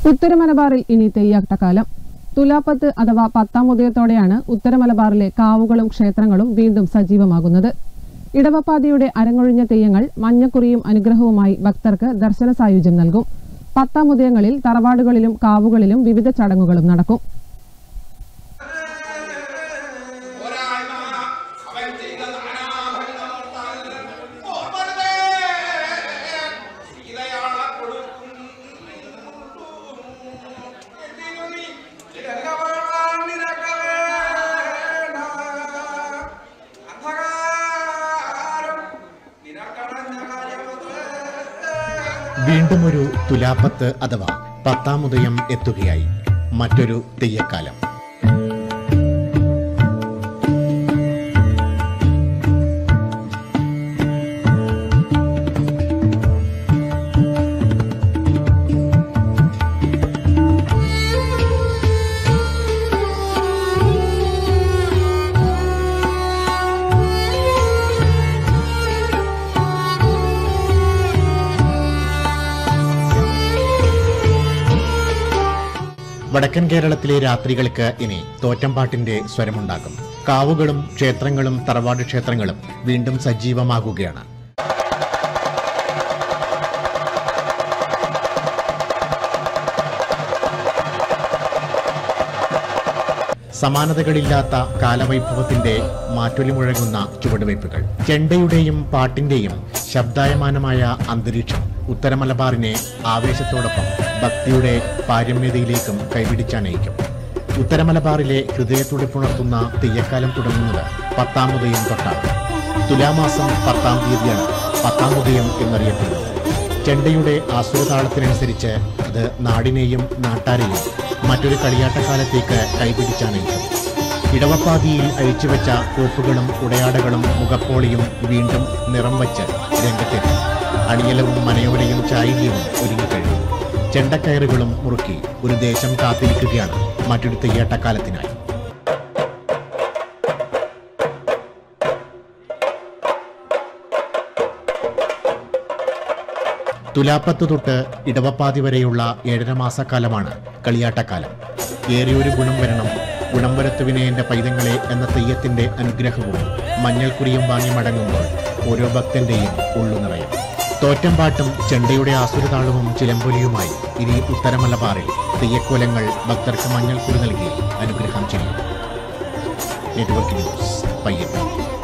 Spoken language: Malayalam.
ഉത്തരമലബാറിൽ ഇനി തെയ്യാട്ടക്കാലം തുലാപ്പത്ത് അഥവാ പത്താം ഉദയത്തോടെയാണ് ഉത്തരമലബാറിലെ കാവുകളും ക്ഷേത്രങ്ങളും വീണ്ടും സജീവമാകുന്നത് ഇടവപ്പാതിയുടെ അരങ്ങൊഴിഞ്ഞ തെയ്യങ്ങൾ മഞ്ഞക്കുറിയും അനുഗ്രഹവുമായി ഭക്തർക്ക് ദർശന സായുജ്യം നൽകും പത്താം ഉദയങ്ങളിൽ തറവാടുകളിലും കാവുകളിലും വിവിധ ചടങ്ങുകളും നടക്കും ഒരാഴ്മ അവൻ ചെയ്ത നാനാഭരണത്താൽ ഓർമ്മരുതേ സീതയാള കൊടുക്കും എന്തിനു നീ ഇരങ്ങവളാൻ നിനക്കവേണ്ട അന്ധകാരം നിനക്കടഞ്ഞ കാര്യമത്രേ വീണ്ടും ഒരു തുലാപ്പത്ത് അഥവാ പത്താമുദയം എത്തുകയായി മറ്റൊരു തെയ്യക്കാലം വടക്കൻ കേരളത്തിലെ രാത്രികൾക്ക് ഇനി തോറ്റംപാട്ടിന്റെ സ്വരമുണ്ടാകും കാവുകളും ക്ഷേത്രങ്ങളും തറവാട് ക്ഷേത്രങ്ങളും വീണ്ടും സജീവമാകുകയാണ് സമാനതകളില്ലാത്ത കാലവൈഭവത്തിന്റെ മാറ്റൊലി മുഴങ്ങുന്ന ചുവടുവയ്പ്പുകൾ ചെണ്ടയുടെയും പാട്ടിന്റെയും ശബ്ദായമാനമായ അന്തരീക്ഷം ഉത്തരമലബാറിനെ ആവേശത്തോടൊപ്പം ഭക്തിയുടെ പാരമ്യതയിലേക്കും കൈപിടിച്ചണയിക്കും ഉത്തരമലബാറിലെ ഹൃദയത്തുടിപ്പുണർത്തുന്ന തെയ്യക്കാലം തുടങ്ങുന്നത് പത്താമുദയം തൊട്ടാണ് തുലാമാസം പത്താം തീയതിയാണ് പത്താമുദയം എന്നറിയപ്പെടുന്നത് ചെണ്ടയുടെ ആസുരതാളത്തിനനുസരിച്ച് അത് നാടിനെയും നാട്ടാരെയും മറ്റൊരു കളിയാട്ടക്കാലത്തേക്ക് കൈപിടിച്ചണയിക്കും ഇടവപ്പാതിയിൽ അഴിച്ചുവെച്ച കോപ്പുകളും ഉടയാടകളും മുഖപ്പോളിയും വീണ്ടും നിറം വച്ച് രംഗത്തെത്തും അണിയലവും മനയോരയും ചായല്യവും ഒരുങ്ങിക്കഴിഞ്ഞു ചെണ്ടക്കയറുകളും മുറുക്കി ഒരു ദേശം കാത്തിരിക്കുകയാണ് മറ്റൊരു തെയ്യാട്ടക്കാലത്തിനായി തുലാപ്പത്ത് തൊട്ട് ഇടവപ്പാതി വരെയുള്ള ഏഴര മാസക്കാലമാണ് കളിയാട്ടക്കാലം ഏറിയൊരു ഗുണം വരണം ഗുണം വരത്തുവിനെ എൻ്റെ പൈതങ്ങളെ എന്ന തെയ്യത്തിന്റെ അനുഗ്രഹവും മഞ്ഞൾക്കുറിയും വാങ്ങി മടങ്ങുമ്പോൾ ഓരോ ഭക്തന്റെയും ഉള്ളു നിറയും തോറ്റംപാട്ടും ചെണ്ടയുടെ ആസുരതാളവും ചിലമ്പൊലിയുമായി ഇനി ഉത്തരമലബാറിൽ തെയ്യക്കോലങ്ങൾ ഭക്തർക്ക് മഞ്ഞൾക്കുറി നൽകി അനുഗ്രഹം ചെയ്യും നെറ്റ്വർക്ക് ന്യൂസ് പയ്യന്നൂർ